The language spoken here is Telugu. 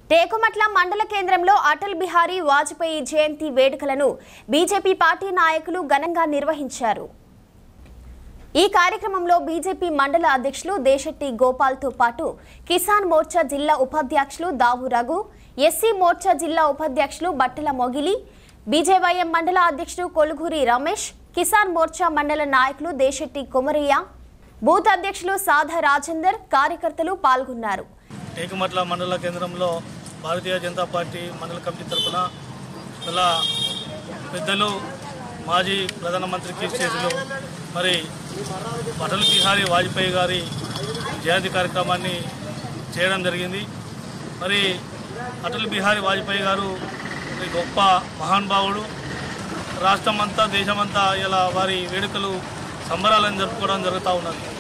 టేకుమట్ల మండల కేంద్రంలో అటల్ బిహారీ వాజ్పేయి జయంతి వేడుకలను బీజేపీ పార్టీ నాయకులు ఘనంగా నిర్వహించారు ఈ కార్యక్రమంలో బీజేపీ మండల అధ్యక్షులు దేశెట్టి గోపాల్తో పాటు కిసాన్ మోర్చా జిల్లా ఉపాధ్యక్షులు దావు రఘు ఎస్సీ మోర్చా జిల్లా ఉపాధ్యక్షులు బట్టల మొగిలి బీజేవైఎం మండల అధ్యక్షుడు కొలుగురి రమేష్ కిసాన్ మోర్చా మండల నాయకులు దేశెట్టి కొమరయ్య బూత్ అధ్యక్షులు సాధ రాజేందర్ కార్యకర్తలు పాల్గొన్నారు టేకుమట్ల మండల కేంద్రంలో భారతీయ జనతా పార్టీ మండల కమిటీ తరఫున ఇలా పెద్దలు మాజీ ప్రధానమంత్రి కీర్తిశేషులు మరి అటల్ బిహారీ వాజ్పేయి గారి జయంతి కార్యక్రమాన్ని చేయడం జరిగింది మరి అటల్ బిహారీ వాజ్పేయి గారు మరి గొప్ప మహానుభావుడు రాష్ట్రమంతా దేశమంతా ఇలా వారి వేడుకలు సంబరాలను జరుపుకోవడం జరుగుతూ ఉన్నది